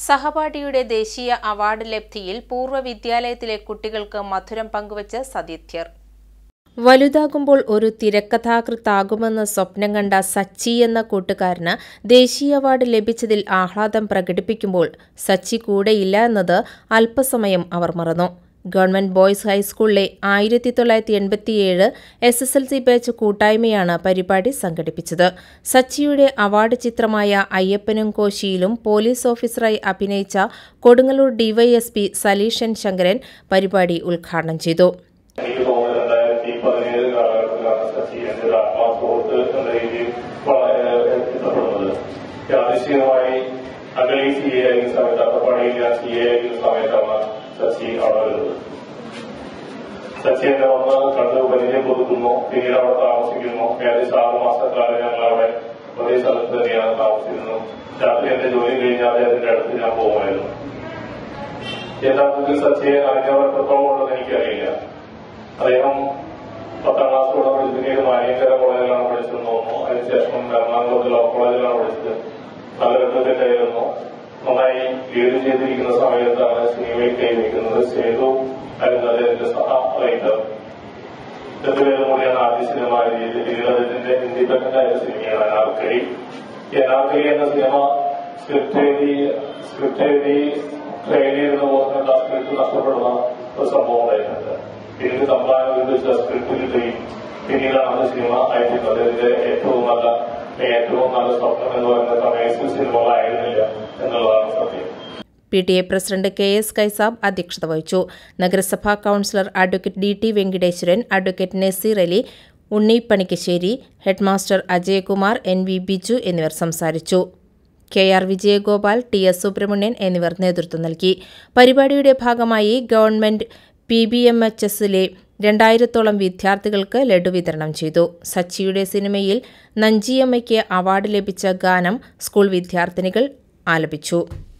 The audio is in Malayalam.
സഹപാഠിയുടെ ദേശീയ അവാർഡ് ലബ്ധിയിൽ പൂർവ്വ വിദ്യാലയത്തിലെ കുട്ടികൾക്ക് മധുരം പങ്കുവച്ച് സതീർത്ഥ്യർ വലുതാകുമ്പോൾ ഒരു തിരക്കഥാകൃത്താകുമെന്ന് സ്വപ്നം കണ്ട സച്ചി എന്ന കൂട്ടുകാരന് ദേശീയ അവാർഡ് ലഭിച്ചതിൽ ആഹ്ലാദം പ്രകടിപ്പിക്കുമ്പോൾ സച്ചി കൂടെയില്ല എന്നത് അല്പസമയം അവർ മറന്നു ഗവൺമെന്റ് ബോയ്സ് ഹൈസ്കൂളിലെ ആയിരത്തി തൊള്ളായിരത്തി എൺപത്തിയേഴ് S S L C batch കൂട്ടായ്മയാണ് പരിപാടി സംഘടിപ്പിച്ചത് സച്ചിയുടെ അവാർഡ് ചിത്രമായ അയ്യപ്പനും കോശിയിലും പോലീസ് ഓഫീസറായി അഭിനയിച്ച കൊടുങ്ങല്ലൂർ ഡിവൈഎസ്പി സലീഷൻ ശങ്കരൻ പരിപാടി ഉദ്ഘാടനം ചെയ്തു എനിക്ക് തോന്നുന്നത് രണ്ടായിരത്തി പതിനേഴ് കാലഘട്ടത്തിലാണ് സച്ചി എന്റെ ഒരു ആത്മാസുഹൃത്ത് എന്ന രീതിയിൽ വളരെ ഇഷ്ടപ്പെടുന്നത് പ്രാദേശികമായി അഗളി സി എ ആയിരുന്ന സമയത്ത് അട്ടപ്പാടിയിൽ ഞാൻ സി എ ആയിരുന്ന സമയത്താണ് സച്ചി അവിടെ വരുന്നത് സച്ചി എന്നെ വന്ന് കണ്ട് പരിചയം പുതുക്കുന്നു പിന്നീട് അവിടെ താമസിക്കുന്നു ഏകദേശം ആറ് മാസക്കാലം ഞങ്ങൾ അവിടെ ഒരേ സ്ഥലത്ത് തന്നെയാണ് താമസിക്കുന്നത് രാത്രി എന്റെ ജോലി കഴിഞ്ഞാൽ അദ്ദേഹത്തിന്റെ അടുത്ത് ഞാൻ പോകുമായിരുന്നു യഥാർത്ഥത്തിൽ സച്ചിയെ അറിഞ്ഞവർ എത്രത്തോളം ഉണ്ടെന്ന് എനിക്കറിയില്ല അദ്ദേഹം പത്താം ക്ലാസ്സോടെ പഠിച്ച് പിന്നീട് മാനിയങ്കര കോളേജിലാണ് പഠിച്ചതെന്ന് തോന്നുന്നു അതിനുശേഷം എറണാകുളത്ത് ലോ കോളേജിലാണ് പഠിച്ചത് നല്ല രംഗത്തിട്ടായിരുന്നു നന്നായി ലീഡ് ചെയ്തിരിക്കുന്ന സമയത്താണ് സിനിമയിൽ കൈവയ്ക്കുന്നത് സേതു ആയിരുന്നു അദ്ദേഹത്തിന്റെ സഹ റൈറ്റർ രണ്ടുപേരും കൂടിയാണ് ആദ്യ സിനിമ രീതിയിൽ അദ്ദേഹത്തിന്റെ ഇൻഡിപെൻഡന്റ് ആയ സിനിമയാണ് അനാർക്കലി ഈ അനാർക്കലി എന്ന സിനിമ സ്ക്രിപ്റ്റ് എഴുതി സ്ക്രിപ്റ്റ് എഴുതി ട്രെയിൻ ചെയ്യുന്ന പോകുന്ന ആ സ്ക്രിപ്റ്റ് നഷ്ടപ്പെടുന്ന ഒരു സംഭവം ഉണ്ടായിട്ടുണ്ട് പിന്നീട് സംഭാവന വെച്ച സ്ക്രിപ്റ്റ് കിട്ടുകയും പിന്നീടാണ് സിനിമ അയക്കുന്നത് ഇതിന്റെ ഏറ്റവും നല്ല ഏറ്റവും നല്ല സ്വപ്നം എന്ന് പറയുന്നത് കമേഴ്സ്യൽ സിനിമകളായിരുന്നില്ല എന്നുള്ളതാണ് സത്യം P T A president K S Kaisab അധ്യക്ഷത വഹിച്ചു നഗരസഭാ councillor advocate D T Venkiteswaran advocate Nazeer Ali Unni Panikkassery headmaster Ajayakumar N V Biju എന്നിവർ സംസാരിച്ചു K R Vijayagopal T S Subrahmanian എന്നിവർ നേതൃത്വം നൽകി പരിപാടിയുടെ ഭാഗമായി government P B M H എസിലെ രണ്ടായിരത്തോളം വിദ്യാർത്ഥികൾക്ക് ലഡു വിതരണം ചെയ്തു സച്ചിയുടെ സിനിമയിൽ നഞ്ചിയമ്മയ്ക്ക് അവാർഡ് ലഭിച്ച ഗാനം സ്കൂൾ വിദ്യാർത്ഥിനികൾ ആലപിച്ചു